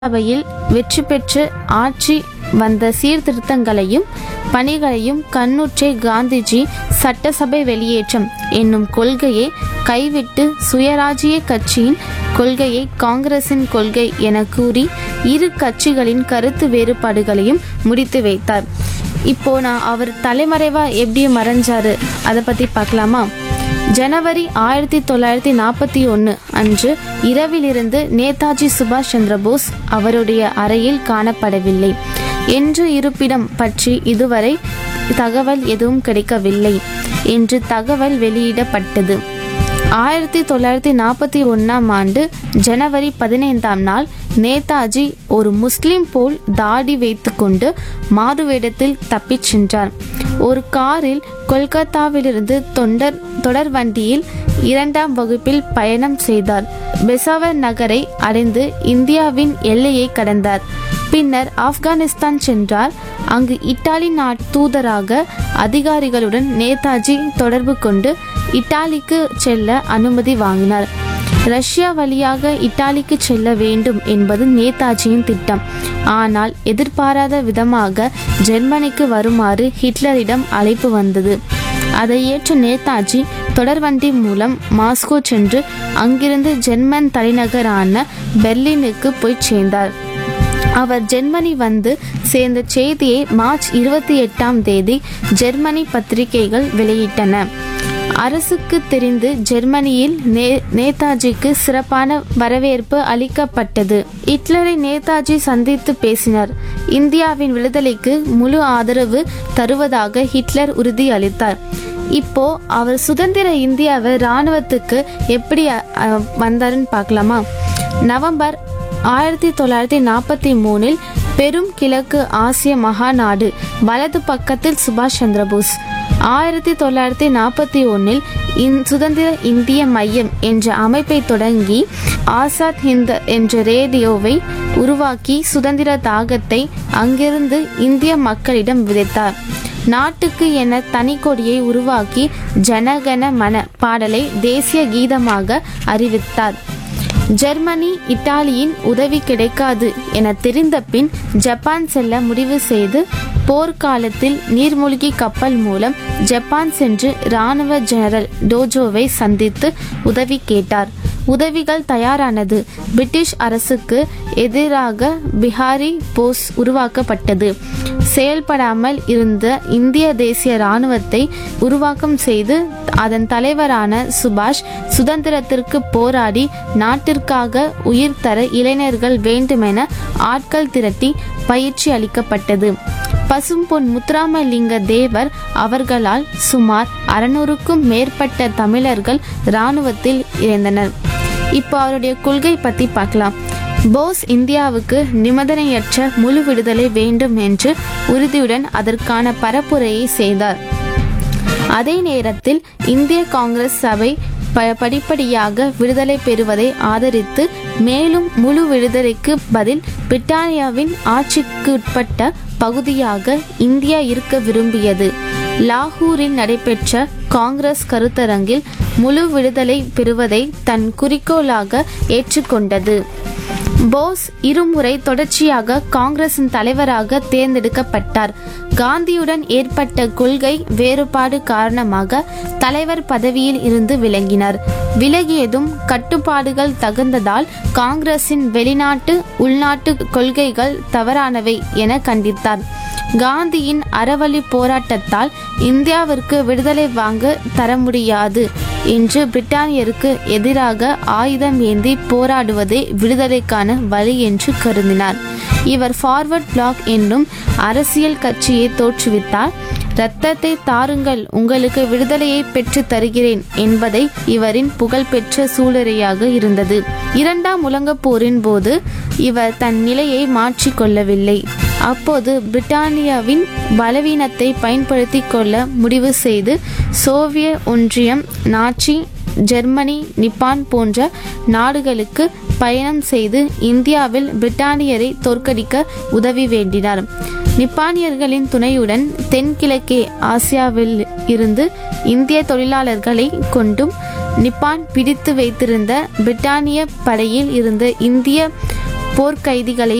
சபையில் வெற்றி பெற்று ஆட்சி வந்த சீர்திருத்தங்களையும் பணிகளையும் கண்ணுற்றே காந்திஜி சட்டசபை வெளியேற்றம் என்னும் கொள்கையை கைவிட்டு சுயராஜ்ய கட்சியின் கொள்கையை காங்கிரசின் கொள்கை என கூறி இரு கட்சிகளின் கருத்து வேறுபாடுகளையும் முடித்து வைத்தார் இப்போ நான் அவர் தலைமறைவா எப்படி மறைஞ்சாரு அதை பத்தி பார்க்கலாமா ஜனவரி ஆயிரத்தி தொள்ளாயிரத்தி நாற்பத்தி ஒன்று அன்று இரவிலிருந்து நேதாஜி சுபாஷ் சந்திர போஸ் அவருடைய அறையில் காணப்படவில்லை என்று இருப்பிடம் பற்றி இதுவரை தகவல் எதுவும் கிடைக்கவில்லை என்று தகவல் வெளியிடப்பட்டது ஆயிரத்தி தொள்ளாயிரத்தி நாற்பத்தி ஒன்றாம் ஆண்டு ஜனவரி பதினைந்தாம் நாள் நேதாஜி ஒரு முஸ்லிம் போல் தாடி வைத்துக்கொண்டு மாறுவேடத்தில் தப்பிச் சென்றார் ஒரு காரில் கொல்கத்தாவிலிருந்து தொண்டர் தொடர் வண்டியில் இரண்டாம் வகுப்பில் பயணம் செய்தார் பெசாவர் நகரை அடைந்து இந்தியாவின் எல்லையை கடந்தார் பின்னர் ஆப்கானிஸ்தான் சென்றார் அங்கு இத்தாலி நாட் தூதராக அதிகாரிகளுடன் நேதாஜி தொடர்பு கொண்டு இத்தாலிக்கு செல்ல அனுமதி வாங்கினார் ரஷ்யா வழியாக இத்தாலிக்கு செல்ல வேண்டும் என்பது நேதாஜியின் திட்டம் ஆனால் எதிர்பாராத விதமாக ஜெர்மனிக்கு வருமாறு ஹிட்லரிடம் அழைப்பு வந்தது அதை ஏற்ற நேதாஜி தொடர்வண்டி மூலம் மாஸ்கோ சென்று அங்கிருந்து ஜெர்மன் தலைநகரான பெர்லினுக்கு போய் சேர்ந்தார் அவர் ஜெர்மனி வந்து சேர்ந்த செய்தியை மார்ச் இருபத்தி எட்டாம் தேதி ஜெர்மனி பத்திரிகைகள் வெளியிட்டன அரசுக்கு தெரிந்து ஜெர்மனியில் நே நேதாஜிக்கு சிறப்பான வரவேற்பு அளிக்கப்பட்டது ஹிட்லரை நேதாஜி சந்தித்து பேசினார் இந்தியாவின் விடுதலைக்கு முழு ஆதரவு தருவதாக ஹிட்லர் உறுதியளித்தார் இப்போ அவர் சுதந்திர இந்தியாவை இராணுவத்துக்கு எப்படி அ, அ, வந்தாருன்னு பார்க்கலாமா நவம்பர் ஆயிரத்தி தொள்ளாயிரத்தி நாற்பத்தி மூணில் பெரும் கிழக்கு ஆசிய மகாநாடு வலது பக்கத்தில் சுபாஷ் சந்திரபோஸ் ஆயிரத்தி தொள்ளாயிரத்தி நாற்பத்தி ஒன்னில் இந் சுதந்திர இந்திய மையம் என்ற அமைப்பை தொடங்கி ஆசாத் ஹிந்த் என்ற ரேடியோவை உருவாக்கி சுதந்திர தாகத்தை அங்கிருந்து இந்திய மக்களிடம் விதைத்தார் நாட்டுக்கு என தனி கொடியை உருவாக்கி ஜனகன மன பாடலை தேசிய கீதமாக அறிவித்தார் ஜெர்மனி இத்தாலியின் உதவி கிடைக்காது என தெரிந்த பின் ஜப்பான் செல்ல முடிவு செய்து போர்க்காலத்தில் நீர்மூழ்கி கப்பல் மூலம் ஜப்பான் சென்று இராணுவ ஜெனரல் டோஜோவை சந்தித்து உதவி கேட்டார் உதவிகள் தயாரானது பிரிட்டிஷ் அரசுக்கு எதிராக பிஹாரி போஸ் உருவாக்கப்பட்டது செயல்படாமல் இருந்த இந்திய தேசிய இராணுவத்தை உருவாக்கம் செய்து அதன் தலைவரான சுபாஷ் சுதந்திரத்திற்கு போராடி நாட்டிற்காக உயிர் தர இளைஞர்கள் வேண்டுமென ஆட்கள் திரட்டி பயிற்சி அளிக்கப்பட்டது பசும்பொன் முத்துராமலிங்க தேவர் அவர்களால் சுமார் அறுநூறுக்கும் மேற்பட்ட தமிழர்கள் இராணுவத்தில் இணைந்தனர் இப்போ அவருடைய கொள்கை பத்தி பார்க்கலாம் போஸ் இந்தியாவுக்கு நிபந்தனையற்ற முழு விடுதலை வேண்டும் என்று உறுதியுடன் அதற்கான பரப்புரையை செய்தார் அதே நேரத்தில் இந்திய காங்கிரஸ் சபை ப- படிப்படியாக விடுதலை பெறுவதை ஆதரித்து மேலும் முழு விடுதலைக்கு பதில் பிரிட்டானியாவின் ஆட்சிக்கு உட்பட்ட பகுதியாக இந்தியா இருக்க விரும்பியது லாகூரில் நடைபெற்ற காங்கிரஸ் கருத்தரங்கில் முழு விடுதலை பெறுவதை தன் குறிக்கோளாக ஏற்றுக்கொண்டது போஸ் இருமுறை தொடர்ச்சியாக காங்கிரசின் தலைவராக தேர்ந்தெடுக்கப்பட்டார் காந்தியுடன் ஏற்பட்ட கொள்கை வேறுபாடு காரணமாக தலைவர் பதவியில் இருந்து விலகினார் விலகியதும் கட்டுப்பாடுகள் தகுந்ததால் காங்கிரசின் வெளிநாட்டு உள்நாட்டு கொள்கைகள் தவறானவை என கண்டித்தார் காந்தியின் அறவழி போராட்டத்தால் இந்தியாவிற்கு விடுதலை வாங்க தர முடியாது என்று பிரிட்டானியருக்கு எதிராக ஆயுதம் ஏந்தி போராடுவதே விடுதலைக்கான வழி என்று கருதினார் இவர் ஃபார்வர்ட் பிளாக் என்னும் அரசியல் கட்சியை தோற்றுவித்தார் இரத்தத்தை தாருங்கள் உங்களுக்கு விடுதலையை பெற்று தருகிறேன் என்பதை இவரின் புகழ்பெற்ற சூளுரையாக இருந்தது இரண்டாம் உலகப் போரின் போது இவர் தன் நிலையை மாற்றிக் கொள்ளவில்லை அப்போது பிரிட்டானியாவின் பலவீனத்தை பயன்படுத்தி கொள்ள முடிவு செய்து சோவிய ஒன்றியம் நாச்சி ஜெர்மனி நிப்பான் போன்ற நாடுகளுக்கு பயணம் செய்து இந்தியாவில் பிரிட்டானியரை தோற்கடிக்க உதவி வேண்டினார் நிப்பானியர்களின் துணையுடன் தென்கிழக்கே ஆசியாவில் இருந்து இந்திய தொழிலாளர்களை கொண்டும் நிப்பான் பிடித்து வைத்திருந்த பிரிட்டானிய படையில் இருந்த இந்திய போர்க்கைதிகளை